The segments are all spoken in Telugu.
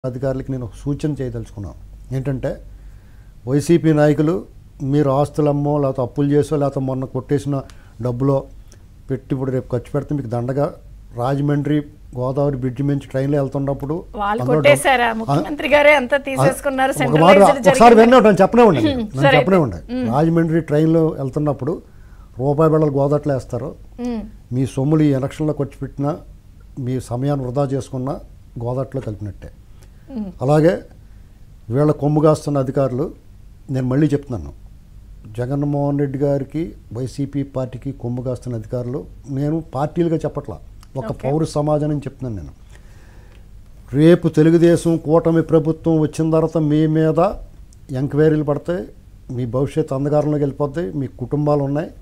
అధికారులకి నేను ఒక సూచన చేయదలుచుకున్నాను ఏంటంటే వైసీపీ నాయకులు మీరు ఆస్తులమ్మో లేకపోతే అప్పులు చేసో లేకపోతే మొన్న కొట్టేసిన డబ్బులో పెట్టి ఇప్పుడు రేపు ఖర్చు పెడితే మీకు దండగా రాజమండ్రి గోదావరి బ్రిడ్జి నుంచి ట్రైన్లో వెళ్తున్నప్పుడు వాళ్ళు అందులో కొట్టేశారా ముఖ్యమంత్రి గారే అంతా తీసేసుకున్నారు ఒక మాట సెంట్రలైజ్డ్ ఒకసారి విన్నా నేను చెప్పనే ఉండండి నేను సరే చెప్పనే ఉండే రాజమండ్రి ట్రైన్లో వెళ్తున్నప్పుడు రూపాయి బిళ్ళలు గోదట్లో వేస్తారు మీ సొమ్ములు ఈ ఎలక్షన్లో ఖర్చు పెట్టినా మీ సమయాన్ని వృధా చేసుకున్న గోదట్లో కలిపినట్టే అలాగే వీళ్ళ కొమ్ము కాస్తున్న అధికారులు నేను మళ్ళీ చెప్తున్నాను జగన్మోహన్ రెడ్డి గారికి వైసీపీ పార్టీకి కొమ్ము కాస్తున్న అధికారులు నేను పార్టీలుగా చెప్పట్లా ఒక పౌర సమాజం అని చెప్తున్నాను నేను రేపు తెలుగుదేశం కూటమి ప్రభుత్వం వచ్చిన తర్వాత మీ మీద ఎంక్వైరీలు పడతాయి మీ భవిష్యత్తు అంధకారంలోకి వెళ్ళిపోతాయి మీ కుటుంబాలు ఉన్నాయి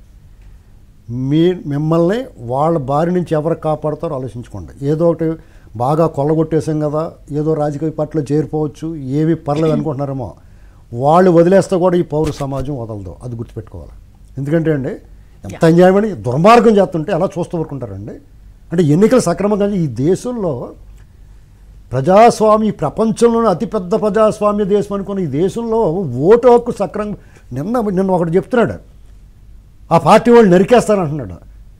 మీ మిమ్మల్ని వాళ్ళ బారి నుంచి ఎవరు కాపాడతారో ఆలోచించుకోండి ఏదో ఒకటి బాగా కొల్లగొట్టేసాం కదా ఏదో రాజకీయ పార్టీలో చేరిపోవచ్చు ఏమీ పర్లేదు అనుకుంటున్నారేమో వాళ్ళు వదిలేస్తే కూడా ఈ పౌర సమాజం వదలదు అది గుర్తుపెట్టుకోవాలి ఎందుకంటే అండి ఎంత అన్యాయం అని దుర్మార్గం చేస్తుంటే అలా చూస్తూ ఊరుకుంటారండి అంటే ఎన్నికలు సక్రమంగా ఈ దేశంలో ప్రజాస్వామ్య ఈ ప్రపంచంలోనే అతిపెద్ద ప్రజాస్వామ్య దేశం అనుకున్న ఈ దేశంలో ఓటు హక్కు సక్రమంగా నిన్న నిన్న ఒకటి చెప్తున్నాడు ఆ పార్టీ వాళ్ళు నరికేస్తారంటున్నాడు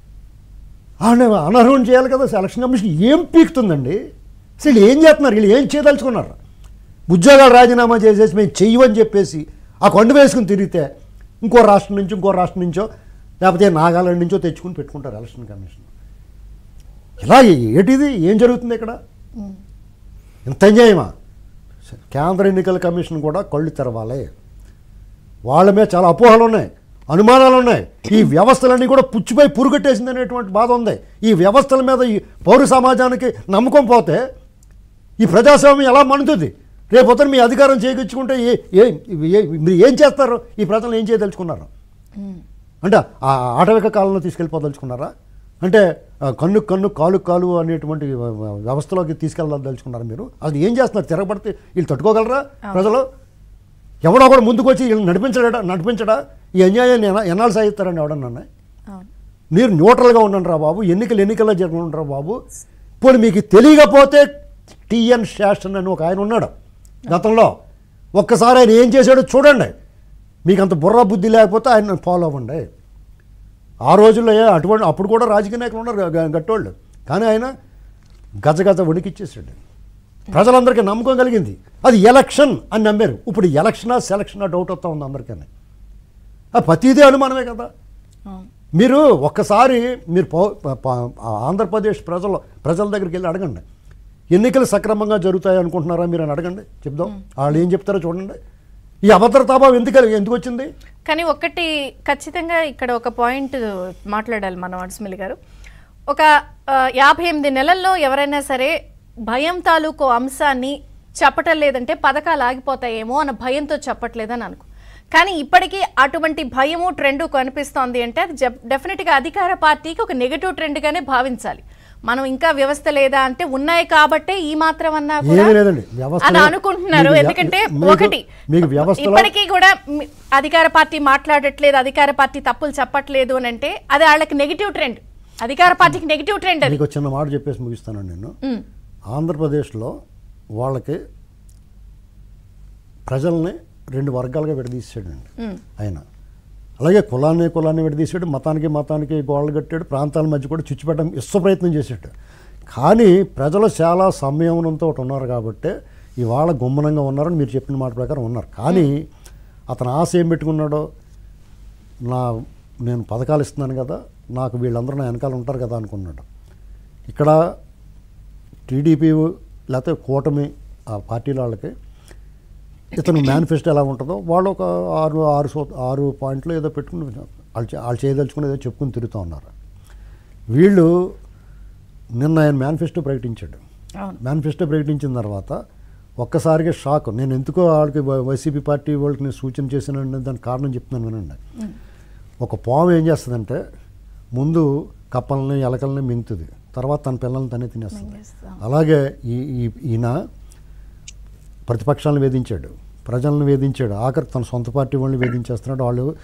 ఆయన అనర్హం చేయాలి కదా ఎలక్షన్ కమిషన్ ఏం పీకుతుందండి అసలు ఏం చేస్తున్నారు వీళ్ళు ఏం చేయదలుచుకున్నారు ఉద్యోగాలు రాజీనామా చేసేసి మేము చెయ్యమని చెప్పేసి ఆ కొండ వేసుకుని తిరిగితే ఇంకో రాష్ట్రం నుంచి ఇంకో రాష్ట్రం నుంచో లేకపోతే నాగాలాండ్ నుంచో తెచ్చుకుని పెట్టుకుంటారు ఎలక్షన్ కమిషన్ ఇలా ఏంటిది ఏం జరుగుతుంది ఇక్కడ ఇంత అన్యాయమా కేంద్ర ఎన్నికల కమిషన్ కూడా కళ్ళు తెరవాలి వాళ్ళ మీద చాలా అపోహలు ఉన్నాయి అనుమానాలు ఉన్నాయి ఈ వ్యవస్థలన్నీ కూడా పుచ్చిపోయి పురుగట్టేసింది అనేటువంటి బాధ ఉంది ఈ వ్యవస్థల మీద ఈ పౌర సమాజానికి నమ్మకం పోతే ఈ ప్రజాస్వామ్యం ఎలా మనుతుంది రేపొద్దున మీ అధికారం చేకూర్చుకుంటే ఏ ఏ ఏ- మీరు ఏం చేస్తారు ఈ ప్రజలు ఏం చేయదలుచుకున్నారు అంటే ఆ ఆటవిక కాలంలో తీసుకెళ్ళిపోదలుచుకున్నారా అంటే ఆ, కన్ను కన్ను కాలు కాలు అనేటువంటి వ- వ- వ్యవస్థలోకి తీసుకెళ్ళదలుచుకున్నారా మీరు అది ఏం చేస్తున్నారు తిరగబడితే వీళ్ళు తట్టుకోగలరా ప్రజలు ఎవడో కూడా ముందుకు వచ్చి వీళ్ళు నడిపించడా నడిపించడా ఈ అన్యాయాన్ని ఎనా- ఎన్నాళ్ళు సాగిస్తారని ఎవడన్నా అవును మీరు న్యూట్రల్గా ఉండండి రా బాబు ఎన్నికలు ఎన్నికల్లో జరగండి రా బాబు పోనీ మీకు తెలియకపోతే టిఎన్ శాసన్ అని ఒక ఆయన ఉన్నాడు గతంలో ఒక్కసారి ఆయన ఏం చేశాడో చూడండి మీకు అంత బుర్ర బుద్ధి లేకపోతే ఆయన ఫాలో అవ్వండి ఆ రోజుల్లో ఏ అటువంటి అప్పుడు కూడా రాజకీయ నాయకులు ఉన్నారు గ- గట్టోళ్ళు కానీ ఆయన గజగజ వణికిచ్చేసాడు ప్రజలందరికీ నమ్మకం కలిగింది అది ఎలక్షన్ అని నమ్మారు ఇప్పుడు ఎలక్షనా సెలక్షనా డౌట్ వస్తూ ఉంది అందరికీ ఆ ప్రతిదీ అనుమానమే కదా అవును మీరు ఒక్కసారి మీరు పౌ- ప- ప- ఆంధ్రప్రదేశ్ ప్రజల ప్రజల దగ్గరికి వెళ్ళి అడగండి ఎన్నికలు సక్రమంగా జరుగుతాయి అనుకుంటున్నారా మీరు అని అడగండి చెప్దాం వాళ్ళు ఏం చెప్తారో చూడండి ఈ అభద్రతాభావం ఎందుకు ఎందుకు వచ్చింది కానీ ఒకటి ఖచ్చితంగా ఇక్కడ ఒక పాయింట్ మాట్లాడాలి మనం అడ్స్మిల్ గారు ఒక ఆ, యాభై ఎనిమిది నెలల్లో ఎవరైనా సరే భయం తాలూకు అంశాన్ని చెప్పటం లేదంటే పథకాలు ఆగిపోతాయేమో అన్న భయంతో చెప్పట్లేదని అనుకో కానీ ఇప్పటికీ అటువంటి భయము ట్రెండ్ కనిపిస్తోంది అంటే అది డెఫినెట్గా అధికార పార్టీకి ఒక నెగటివ్ ట్రెండ్గానే భావించాలి మనం ఇంకా వ్యవస్థ లేదా అంటే ఉన్నాయి కాబట్టే ఈ మాత్రం అన్నా కూడా ఏమీ లేదండి వ్యవస్థ అని లేదు. అనుకుంటున్నారు మీకు ఎందుకంటే మీకు- ఒకటి మీకు వ్యవస్థలో ఇప్పటికీ కూడా మి- అధికార పార్టీ మాట్లాడట్లేదు అధికార పార్టీ తప్పులు చెప్పట్లేదు అని అంటే అది వాళ్ళకి నెగిటివ్ ట్రెండ్ అధికార పార్టీకి నెగిటివ్ ట్రెండ్ అది మీకు ఒక చిన్న మాట చెప్పేసి ముగిస్తానండి నేను ఉమ్, ఆంధ్రప్రదేశ్లో వాళ్ళకి ప్రజల్ని రెండు వర్గాలుగా విడదీసాడండి ఉమ్, ఆయన అలాగే కులాన్ని కులాన్ని విడదీశాడు మతానికి మతానికి గోడలు కట్టాడు ప్రాంతాల మధ్య కూడా చుచ్చిపెట్టడం ఇష్ట ప్రయత్నం చేశాడు కానీ ప్రజలు చాలా సంయమనంతో ఉన్నారు కాబట్టి ఇవాళ గుమ్మనంగా ఉన్నారని మీరు చెప్పిన మాట ప్రకారం ఉన్నారు కానీ అతను ఆశ ఏం పెట్టుకున్నాడో నా నేను పథకాలు ఇస్తున్నాను కదా నాకు వీళ్ళందరూ నా వెనకాల ఉంటారు కదా అనుకున్నాడు ఇక్కడ టీడీపీ లేకపోతే కూటమి ఆ పార్టీల వాళ్ళకి ఇతను మేనిఫెస్టో ఎలా ఉంటుందో వాళ్ళు ఒక ఆరు ఆరు సో ఆరు పాయింట్లు ఏదో పెట్టుకుని వాళ్ళు చే- వాళ్ళు చేయదలుచుకుని ఏదో చెప్పుకుని తిరుగుతూ ఉన్నారు వీళ్ళు నిన్న ఆయన మేనిఫెస్టో ప్రకటించాడు అవును మేనిఫెస్టో ప్రకటించిన తర్వాత ఒక్కసారిగా షాక్ నేను ఎందుకో వాళ్ళకి వై- వైసీపీ పార్టీ వాళ్ళకి నేను సూచన చేశానండి దానికి కారణం చెప్తున్నాను వినండి ఒక పాము ఏం చేస్తుందంటే ముందు కప్పల్ని ఎలకల్ని మింగుతుంది తర్వాత తన పిల్లల్ని తనే తినేస్తుంది మింగేస్తాం. అలాగే ఈ ఈ- ఈయన ప్రతిపక్షాలను వేధించాడు ప్రజలను వేధించాడు ఆఖరికి తన సొంత పార్టీ వాళ్ళని వేధించేస్తున్నాడు వాళ్ళు